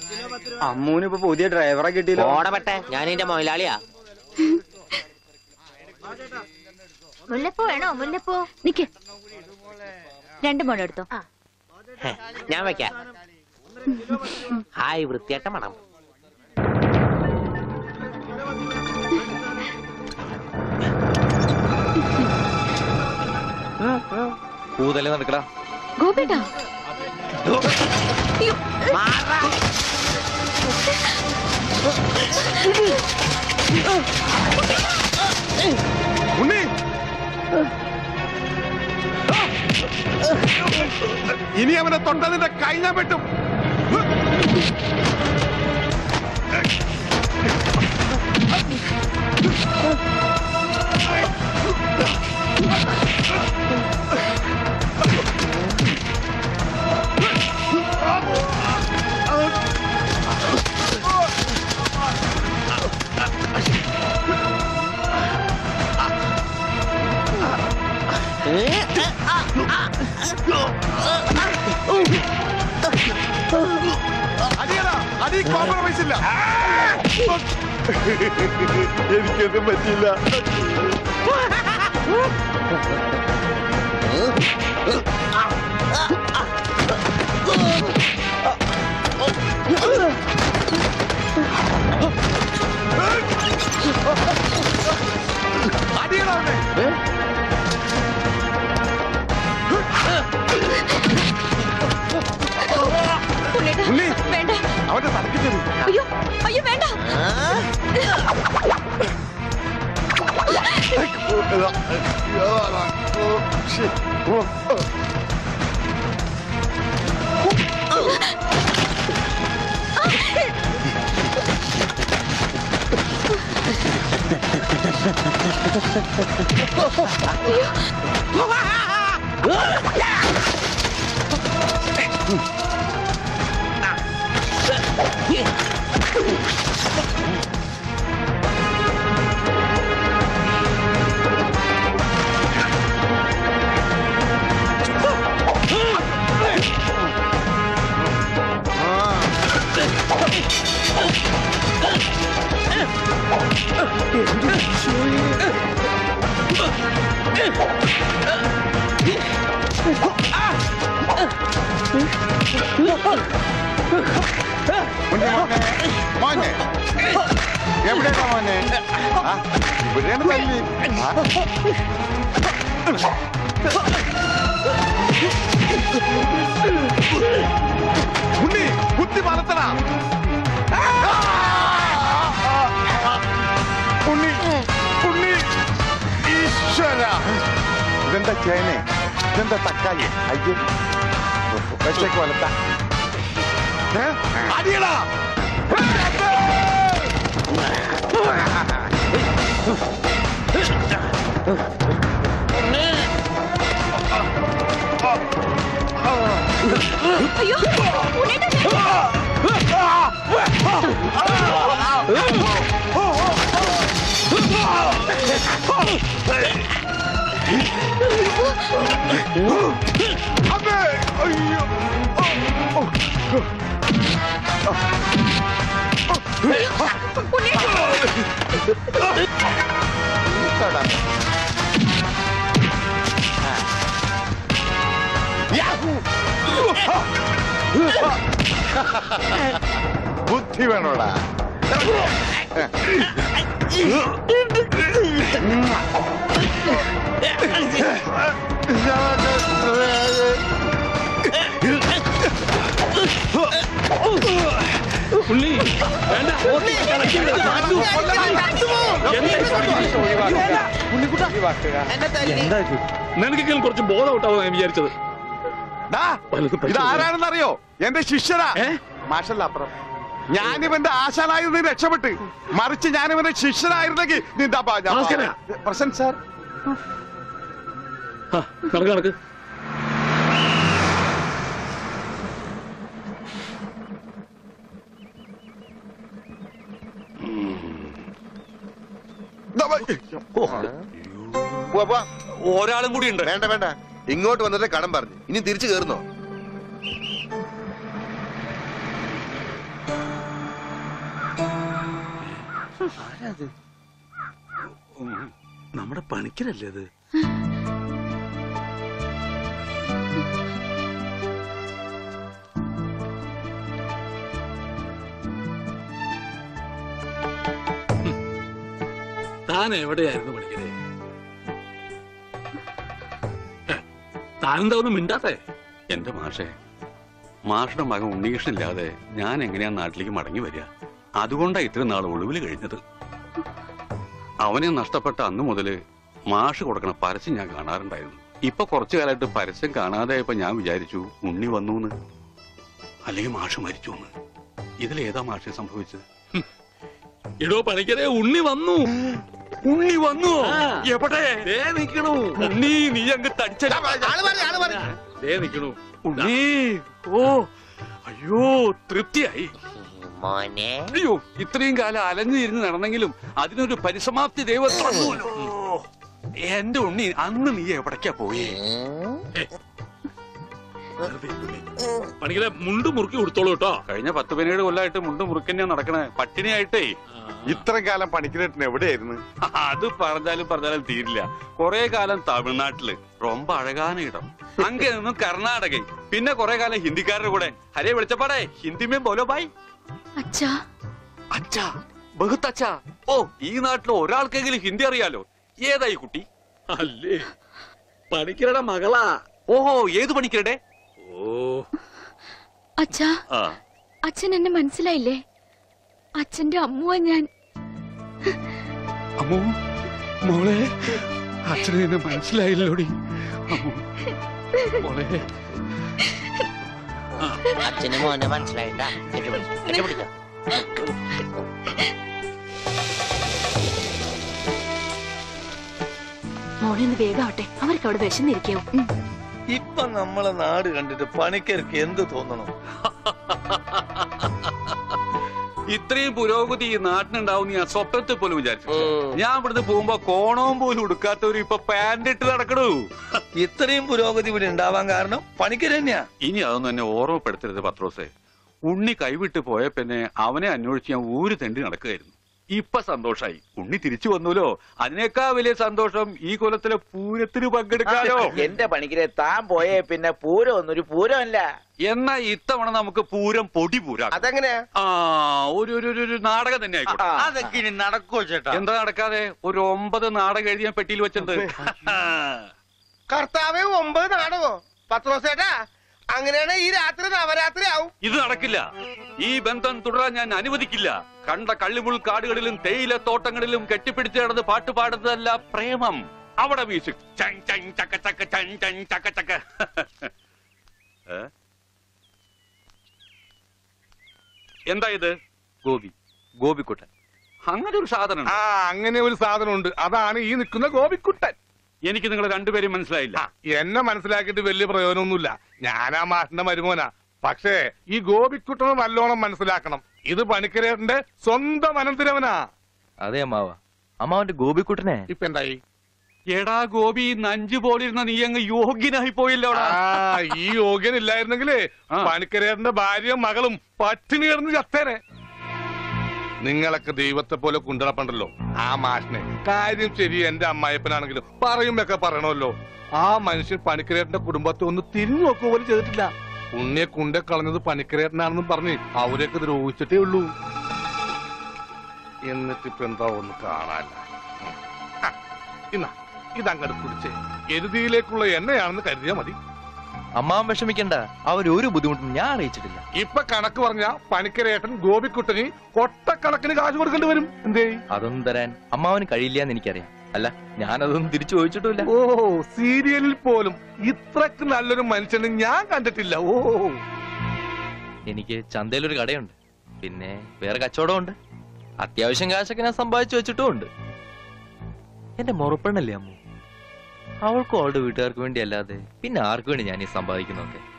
അമ്മൂന് ഇപ്പൊ പുതിയ ഡ്രൈവറെ കിട്ടിയല്ലോ ഓടപെട്ടെ ഞാൻ എന്റെ മൊയിലാളിയാ മുല്ലപ്പൂ വേണോ മുല്ലപ്പൂ നിക്ക് രണ്ട് മുഴം എടുത്തോ ഹെ, ഞാൻ വെക്കാം ഹായ് വൃത്തിയായിട്ട മണം പൂതല്ലേ നടക്കടാ ഗോപേട്ടാ മാറാ. ഉണ്ണി ഇനി അവനെ തൊട്ടതിന്റെ കൈ ഞാൻ വെട്ടും അടിയടാ അടി കോംപ്രമൈസ് ഇല്ല എനിക്കൊന്നും പറ്റില്ല അടിയടാ അവനെ ഉണ്ണി വേണ്ട അവന്റെ തലക്ക് തരൂ അയ്യോ അയ്യോ വേണ്ട മോനെ, മോനെ എവിടെയാ മോനെ ആ, ഇവിടെയാണ് തല്ലി ആ. ഉണ്ണി കുത്തി മലത്തണ ഉണ്ണി ഉണ്ണി ഈശ്വര ഇതെന്താ ചേനെ ഇതെന്താ തക്കാളി അയ്യോ വെച്ചേക്ക് വലത്ത അടിയടാ അയ്യോ ഉണ്ണേട്ടാ അമ്മേ അയ്യോ ബുദ്ധി വേണോടാ നിനക്കെങ്കിലും കുറച്ച് ബോധം ഔട്ടാവും ഞാൻ വിചാരിച്ചത് ഡാ, വല്ലതും പറ്റുമോ? ഇതാരാണെന്നറിയോ എന്റെ ശിഷ്യനാ മാഷല്ല അപ്പുറം ഞാനിവന്റെ ആശാനായി നീ രക്ഷപ്പെട്ട് മറിച്ച് ഞാനിവന്റെ ശിഷ്യനായിരുന്നെങ്കിൽ നിന്റെ അപ്പ- ഞാൻ- ഭാസ്കരാ. പ്രസന്റ് സാർ ആ, കണക്ക് കണക്ക് ദാ, വ- പോവാ, പോവാ. ഒരാളും കൂടി ഉണ്ട് വേണ്ട വേണ്ട ഇങ്ങോട്ട് വന്നിട്ട് കടം പറഞ്ഞു ഇനി തിരിച്ചു കയറുന്നോ നമ്മുടെ പണിക്കരല്ലേ അത് താൻ എവിടെയായിരുന്നു പണിക്കരെ ഏ, താനെന്താ ഒന്നും മിണ്ടാത്തേ എന്റെ മാഷെ മാഷുടെ മകൻ ഉണ്ണികൃഷ്ണനില്ലാതെ ഞാൻ എങ്ങനെയാ നാട്ടിലേക്ക് മടങ്ങി വരിക അതുകൊണ്ടാ ഇത്രയും നാൾ ഒളിവിൽ കഴിഞ്ഞത് അവനെ നഷ്ടപ്പെട്ട അന്ന് മുതല് മാഷ് കൊടുക്കണ പരസ്യം ഞാൻ കാണാറുണ്ടായിരുന്നു ഇപ്പൊ കുറച്ചു കാലമായിട്ട് പരസ്യം കാണാതായപ്പോ ഞാൻ വിചാരിച്ചു ഉണ്ണി വന്നു അല്ലെങ്കിൽ മാഷ് മരിച്ചു എന്ന് ഇതിലേതാ മാഷെ സംഭവിച്ചത് ഇടോ പണിക്കരെ ഉണ്ണി വന്നു ഉണ്ണി വന്നു ആ. എവിടെ ദേ നിക്കണു ഉണ്ണി നീ അങ്ങ് തടിച്ച ദേ നിക്കണു ഉണ്ണി ഓ അയ്യോ തൃപ്തിയായി മോനെ അയ്യോ ഇത്രയും കാലം അലഞ്ഞു തിരിഞ്ഞ് നടന്നെങ്കിലും അതിനൊരു പരിസമാപ്തി ദൈവം തന്നൂലോ. എന്റെ ഉണ്ണി അന്ന് നീ എവിടേക്കാ പോയി പണിക്കരെ മുണ്ട് മുറുക്കി കൊടുത്തോളൂ കേട്ടോ കഴിഞ്ഞ പത്ത് പതിനേഴ് കൊല്ലമായിട്ട് മുണ്ട് മുറുക്കന്നെ നടക്കണേ പട്ടിണിയായിട്ടേ ഇത്രയും കാലം പണിക്കരേട്ടൻ എവിടെയായിരുന്നു അത് പറഞ്ഞാലും പറഞ്ഞാലും തീരില്ല കൊറേ കാലം തമിഴ്നാട്ടില് ரொம்ப അഴകാന ഇടം അങ്ങേ നിന്നും കർണാടക പിന്നെ കൊറേ കാലം ഹിന്ദിക്കാരുടെ കൂടെ ഹരേ വിളിച്ചപ്പാടേ ഹിന്ദിമേ ബോലോ ബായ് അച്ഛാ അച്ഛാ ബഹുത്ത് അച്ഛാ ഓ ഈ നാട്ടിൽ ഒരാൾക്കെങ്കിലും ഹിന്ദി അറിയാലോ ഏതായി കുട്ടി അല്ലേ പണിക്കരുടെ മകളാ ഓഹോ ഏത് പണിക്കരുടെ ഓ അച്ഛാ ആ അച്ഛൻ എന്നെ മനസ്സിലായില്ലേ അച്ഛന്റെ അമ്മുവ ഞാൻ അമ്മോ മോളെ അച്ഛനെ എന്നെ മനസ്സിലായില്ലോടി അമ്മോ മോളെ അച്ഛന് മോനെ മനസ്സിലായിട്ടാ കെട്ടിപ്പിടിച്ചോ കെട്ടിപ്പിടിച്ചോ മോളെ ഒന്ന് വേഗാവട്ടെ അവർക്ക് അവിടെ വിശന്നിരിക്കാവും ഇപ്പൊ നമ്മളെ നാട് കണ്ടിട്ട് പണിക്കർക്ക് എന്ത് തോന്നണം ഇത്രയും പുരോഗതി ഈ നാട്ടിനുണ്ടാവും ഞാൻ സ്വപ്നത്തിൽ പോലും വിചാരിച്ചു ഞാൻ ഇവിടുന്ന് പോകുമ്പോ കോണവും പോലും ഉടുക്കാത്തവര് ഇപ്പൊ പാന്റ് ഇട്ട് നടക്കണു ഇത്രയും പുരോഗതി ഇവിടെ ഉണ്ടാവാൻ കാരണം പണിക്കർ തന്നെയാ ഇനി അതൊന്നും എന്നെ ഓർമ്മപ്പെടുത്തരുത് പത്രോസേ ഉണ്ണി കൈവിട്ട് പോയ പിന്നെ അവനെ അന്വേഷിച്ച് ഞാൻ ഊര് തെണ്ടി നടക്കുകയായിരുന്നു ഇപ്പൊ സന്തോഷായി ഉണ്ണി തിരിച്ചു വന്നൂലോ അതിനേക്കാ വലിയ സന്തോഷം ഈ കൊലത്തിലെ പൂരത്തിന് പങ്കെടുക്കാലോ എന്റെ പണിക്കരെ താൻ പോയേ പിന്നെ പൂരം ഒന്നൊരു പൂരമല്ല എന്നാ ഇത്തവണ നമുക്ക് പൂരം പൊടി പൂരാ അതെങ്ങനെയാ ആ ഒരു ഒരു ഒരു- ഒരു നാടകം തന്നെ ആയിക്കോട്ടെ അതൊക്കെ ഇനി നടക്കോ ചേട്ടാ എന്താ നടക്കാതെ ഒരു ഒമ്പത് നാടകം എഴുതി ഞാൻ പെട്ടിയിൽ വെച്ചിട്ടുണ്ട് കർത്താവേ ഒമ്പത് നാടകോ പത്ത് ദിവസം ചേട്ടാ അങ്ങനെയാണ് ഈ രാത്രി നവരാത്രി ആവും ഇത് നടക്കില്ല ഈ ബന്ധം തുടരാൻ ഞാൻ അനുവദിക്കില്ല കണ്ട കള്ളിമുൾ കാടുകളിലും തേയില തോട്ടങ്ങളിലും കെട്ടിപ്പിടിച്ച് കിടന്ന് പാട്ട് പാടുന്നതല്ല പ്രേമം അവിടെ മ്യൂസിക് ചങ് ചങ് ചക്ക ചക്ക ചങ് ചങ് ചക്ക ചക്ക ഏ? എന്താ ഇത് ഗോപി ഗോപിക്കുട്ടൻ അങ്ങനെ ഒരു സാധനം ആ അങ്ങനെ ഒരു സാധനമുണ്ട് അതാണ് ഈ നിൽക്കുന്ന ഗോപിക്കുട്ടൻ എനിക്ക് നിങ്ങൾ രണ്ടുപേരും മനസ്സിലായില്ല ആ, എന്നെ മനസ്സിലാക്കിയിട്ട് വലിയ പ്രയോജനമൊന്നുമില്ല ഞാനാ മാഷിന്റെ മരുമോനാ പക്ഷേ ഈ ഗോപിക്കുട്ടനെ നല്ലോണം മനസ്സിലാക്കണം ഇത് പണിക്കരേട്ടന്റെ സ്വന്തം അനന്തരവനാ അതെ അമ്മാവ അമ്മാവന്റെ ഗോപിക്കുട്ടനെ ഇപ്പൊ എന്തായി എടാ ഗോപി നഞ്ചു പോലിരുന്ന നീ അങ്ങ് യോഗ്യനായി പോയില്ലോടാ ആ ഈ യോഗ്യൻ ഇല്ലായിരുന്നെങ്കിലേ ആ. പണിക്കരേട്ടന്റെ ഭാര്യയും മകളും പട്ടിണി കിടന്ന് ചത്തേനെ നിങ്ങളൊക്കെ ദൈവത്തെ പോലെ കുണ്ടളപ്പണ്ടല്ലോ ആ മാഷിനെ കാര്യം ശരി എന്റെ അമ്മായപ്പനാണെങ്കിലും പറയുമ്പൊക്കെ പറയണമല്ലോ ആ മനുഷ്യൻ പണിക്കരേട്ടന്റെ കുടുംബത്തെ ഒന്ന് തിരിഞ്ഞു നോക്കുക പോലും ചെയ്തിട്ടില്ല ഉണ്ണിയെ കുണ്ടെ കളഞ്ഞത് പണിക്കരേട്ടനാണെന്നും പറഞ്ഞ് അവരെയൊക്കെ ദ്രോഹിച്ചിട്ടേ ഉള്ളൂ എന്നിട്ടിപ്പോ എന്താ ഒന്ന് കാണാല്ല ആ, ഇന്നാ ഇതങ്ങട് കുടിച്ചേ എരുതിയിലേക്കുള്ള എണ്ണയാണെന്ന് കരുതിയാ മതി അമ്മാവൻ വിഷമിക്കണ്ട അവർ ഒരു ബുദ്ധിമുട്ടും ഞാൻ അറിയിച്ചിട്ടില്ല ഇപ്പൊ കണക്ക് പറഞ്ഞ പണിക്കരേട്ടൻ ഗോപിക്കുട്ടന് കൊട്ടക്കണക്കിന് കാശ് കൊടുക്കേണ്ടി വരും എന്തേ അതൊന്നും തരാൻ അമ്മാവന് കഴിയില്ല എന്ന് എനിക്കറിയാം അല്ല ഞാനതൊന്നും തിരിച്ചു ചോദിച്ചിട്ടില്ല ഓ സീരിയലിൽ പോലും ഇത്രക്ക് നല്ലൊരു മനുഷ്യനെ ഞാൻ കണ്ടിട്ടില്ല ഓ എനിക്ക് ചന്തയിലൊരു കടയുണ്ട് പിന്നെ വേറെ കച്ചവടമുണ്ട് അത്യാവശ്യം കാശൊക്കെ ഞാൻ സമ്പാദിച്ചു വെച്ചിട്ടും ഉണ്ട് എന്റെ മുറപ്പെണ്ണല്ലേ അമ്മു അവൾക്കും അവളുടെ വീട്ടുകാർക്ക് വേണ്ടി അല്ലാതെ പിന്നെ ആർക്കു വേണ്ടി ഞാൻ ഈ സമ്പാദിക്കുന്നൊക്കെ